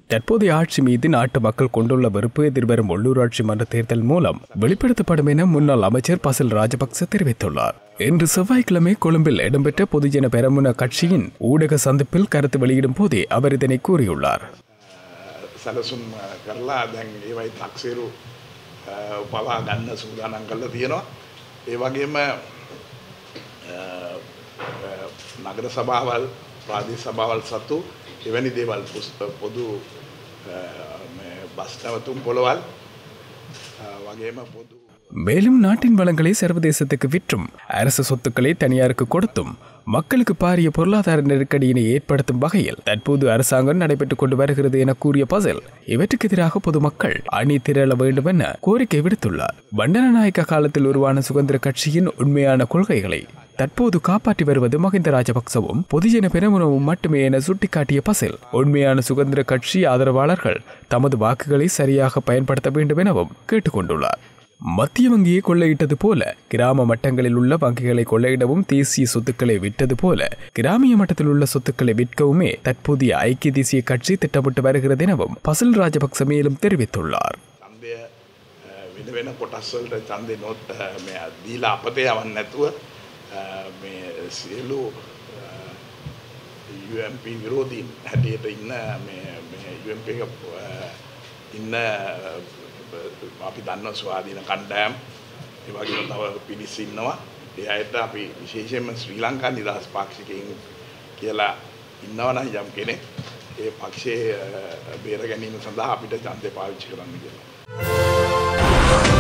தற்போதைய ஆட்சி மீது நாட்டு மக்கள் கொண்டுள்ள வெறுப்பு எதிர்வரும் உள்ளூராட்சி மன்ற தேர்தல் மூலம் வெளிப்படுத்தப்படும் என முன்னாள் அமைச்சர் பசில் ராஜபக்ச தெரிவித்துள்ளார் இன்று செவ்வாய்க்கிழமை கொழும்பில் இடம்பெற்ற பொதுஜன பெரமுன கட்சியின் ஊடக சந்திப்பில் கருத்து வெளியிடும் போதே அவர் இதனை கூறியுள்ளார் සැලසුම් කරලා දැන් ඒවයි තක්සේරු පවා ගන්න සූදානන් කරලා තියෙනවා. ඒ වගේම නගර සභාවල් ප්‍රාදේශ සභාවල් සතු එවැනි දේවල් පොදු බස් නැවතුම් පොළවල් වගේම පොදු மேலும் நாட்டின் வளங்களை சர்வதேசத்துக்கு விற்றும் அரசு சொத்துக்களை தனியாருக்கு கொடுத்தும் மக்களுக்கு பாரிய பொருளாதார நெருக்கடியினை ஏற்படுத்தும் வகையில் தற்போது அரசாங்கம் நடைபெற்றுக் கொண்டு வருகிறது என கூறிய பசில் இவற்றுக்கு எதிராக பொதுமக்கள் அணி திரள வேண்டும் என கோரிக்கை விடுத்துள்ளார் பண்டனநாயக்க காலத்தில் உருவான சுதந்திர கட்சியின் உண்மையான கொள்கைகளை தற்போது காப்பாற்றி வருவது மஹிந்த ராஜபக்சவும் பொதுஜன பெருமுனவும் மட்டுமே என சுட்டிக்காட்டிய பசில் உண்மையான சுதந்திர கட்சி ஆதரவாளர்கள் தமது வாக்குகளை சரியாக பயன்படுத்த வேண்டும் எனவும் கேட்டுக்கொண்டுள்ளார் மத்திய வங்கியை கொள்ளையிட்டது போல கிராம மட்டங்களில் உள்ள வங்கிகளை கொள்ளையிடவும் தேசிய சொத்துக்களை விட்டது போல கிராமிய மட்டத்தில் உள்ள சொத்துக்களை விற்கவுமே தற்போதைய ஐக்கிய தேசிய கட்சி திட்டமிட்டு வருகிறது எனவும் பசில் ராஜபக்ச மேலும் தெரிவித்துள்ளார் ඡන්දය වෙන වෙන කොටස්වලට ඡන්දය නොත් මේ දීලා අපතේ යවන්න නැතුව මේ සියලු UMP විරෝධීන් හැටියට ඉන්න මේ UMP එක ඉන්න අපි දන්න ස්වාධීන කණ්ඩායම් ඒ වගේම තව පිරිස් ඉන්නවා ඒ අයට අපි විශේෂයෙන්ම ශ්‍රී ලංකා නිදහස් පාක්ෂිකයින් කියලා ඉන්නවනම් යම් කෙනෙක් ඒ පක්ෂයේ බේර ගැනීම සඳහා අපිට ඡන්දය පාවිච්චි කරන්න කියලා